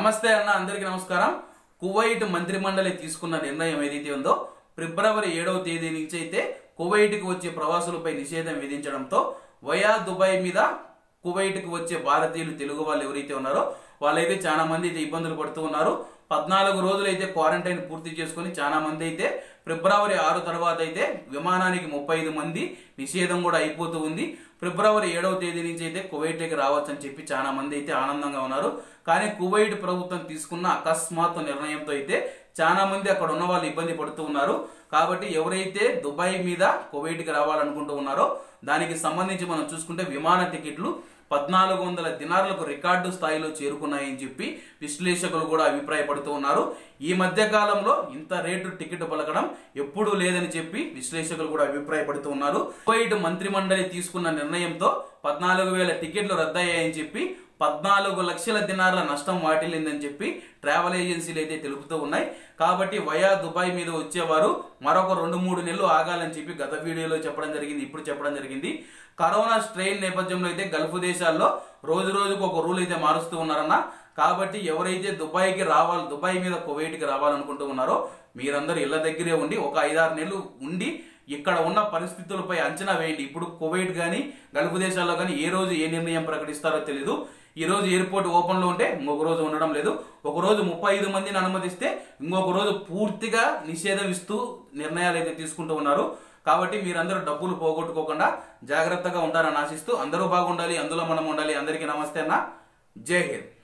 నమస్తే అన్న అందరికీ నమస్కారం కువైట్ మంత్రిమండలి తీసుకున్న నిర్ణయం ఏదైతే ఉందో ఫిబ్రవరి ఏడవ తేదీ నుంచి అయితే కువైట్కి వచ్చే ప్రవాసులపై నిషేధం విధించడంతో వయా దుబాయ్ మీద కువైట్కి వచ్చే భారతీయులు తెలుగు వాళ్ళు ఎవరైతే ఉన్నారో వాళ్ళైతే చాలా మంది అయితే ఇబ్బందులు పడుతూ ఉన్నారు పద్నాలుగు రోజులు అయితే క్వారంటైన్ పూర్తి చేసుకుని చాలా మంది అయితే ఫిబ్రవరి ఆరు తర్వాత అయితే విమానానికి ముప్పై ఐదు మంది నిషేధం కూడా అయిపోతూ ఉంది ఫిబ్రవరి ఏడవ తేదీ నుంచి అయితే కువైట్కి రావచ్చు అని చెప్పి చాలా మంది అయితే ఆనందంగా ఉన్నారు కానీ కువైట్ ప్రభుత్వం తీసుకున్న అకస్మాత్తు నిర్ణయంతో అయితే చాలా మంది అక్కడ ఉన్న వాళ్ళు ఇబ్బంది పడుతూ ఉన్నారు కాబట్టి ఎవరైతే దుబాయ్ మీద కువైట్కి రావాలనుకుంటూ ఉన్నారో దానికి సంబంధించి మనం చూసుకుంటే విమాన టికెట్లు పద్నాలుగు వందల దినార్లకు రికార్డు స్థాయిలో చేరుకున్నాయని చెప్పి విశ్లేషకులు కూడా అభిప్రాయపడుతూ ఉన్నారు ఈ మధ్య కాలంలో ఇంత రేటు టికెట్ పలకడం ఎప్పుడూ లేదని చెప్పి విశ్లేషకులు కూడా అభిప్రాయపడుతూ ఉన్నారు కువైట్ మంత్రిమండలి తీసుకున్న నిర్ణయంతో పద్నాలుగు వేల టికెట్లు రద్దయ్యాయని చెప్పి పద్నాలుగు లక్షల దినార్ల నష్టం వాటిల్లిందని చెప్పి ట్రావెల్ ఏజెన్సీలు అయితే తెలుపుతూ ఉన్నాయి కాబట్టి వయా దుబాయ్ మీద వచ్చేవారు మరొక రెండు మూడు నెలలు ఆగాలని చెప్పి గత వీడియోలో చెప్పడం జరిగింది ఇప్పుడు చెప్పడం జరిగింది కరోనా స్ట్రెయిన్ నేపథ్యంలో అయితే గల్ఫ్ దేశాల్లో రోజు రోజుకు ఒక రూల్ అయితే మారుస్తూ ఉన్నారన్న కాబట్టి ఎవరైతే దుబాయ్కి రావాలి దుబాయ్ మీద కువైట్కి రావాలనుకుంటూ ఉన్నారో మీరందరూ ఇళ్ల దగ్గరే ఉండి ఒక ఐదారు నెలలు ఉండి ఇక్కడ ఉన్న పరిస్థితులపై అంచనా వేయండి ఇప్పుడు కువైట్ కానీ గల్ఫ్ దేశాల్లో కానీ ఏ రోజు ఏ నిర్ణయం ప్రకటిస్తారో తెలియదు ఈ రోజు ఎయిర్పోర్ట్ ఓపెన్ లో ఉంటే ఇంకొక రోజు ఉండడం లేదు ఒక రోజు ముప్పై ఐదు మందిని అనుమతిస్తే ఇంకొక రోజు పూర్తిగా నిషేధం ఇస్తూ నిర్ణయాలు అయితే తీసుకుంటూ ఉన్నారు కాబట్టి మీరందరూ డబ్బులు పోగొట్టుకోకుండా జాగ్రత్తగా ఉంటారని ఆశిస్తూ అందరూ బాగుండాలి అందులో మనం ఉండాలి అందరికీ నమస్తే అన్న జై హింద్